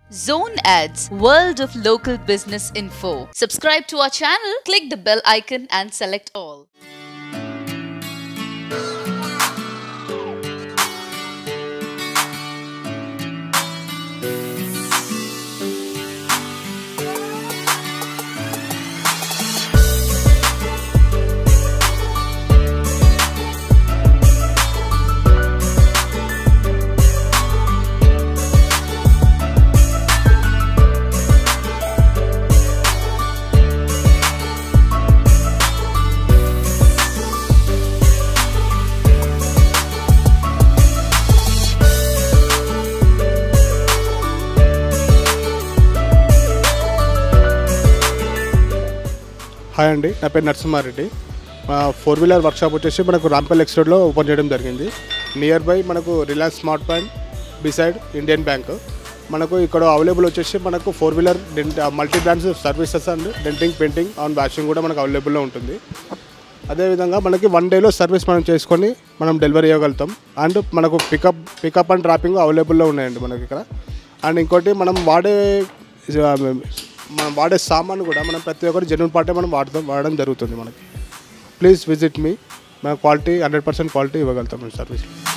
Zone Ads, World of Local Business Info. Subscribe to our channel, click the bell icon and select all. Hi అండి నా పేరు నరసింహారెడ్డి మా four wheeler workshop వచ్చేసి మనకు Rampal X రోడ్లో open చేయడం జరిగింది నియర్ బై మనకు Reliance smart bank beside Indian bank మనకు ఇక్కడ అవైలబుల్ వచ్చేసి మనకు four wheeler dent multi brands services and denting painting on washing కూడా మనకు అవైలబుల్లో ఉంటుంది అదేవిధంగా మనకి వన్ డేలో సర్వీస్ మనం చేసుకొని మనం డెలివరీ ఇవ్వగలుగుతాం అండ్ మనకు పికప్ పికప్ అండ్ డ్రాపింగ్ అవైలబుల్లో ఉన్నాయండి మనకి ఇక్కడ అండ్ ఇంకోటి మనం వాడే మనం వాడే సామాన్ కూడా మనం ప్రతి ఒక్కరు జెన్యున్ పార్టీ మనం వాడతాం వాడడం జరుగుతుంది మనకి ప్లీజ్ విజిట్ మీ మన క్వాలిటీ హండ్రెడ్ పర్సెంట్ క్వాలిటీ ఇవ్వగలుగుతాం సర్వీస్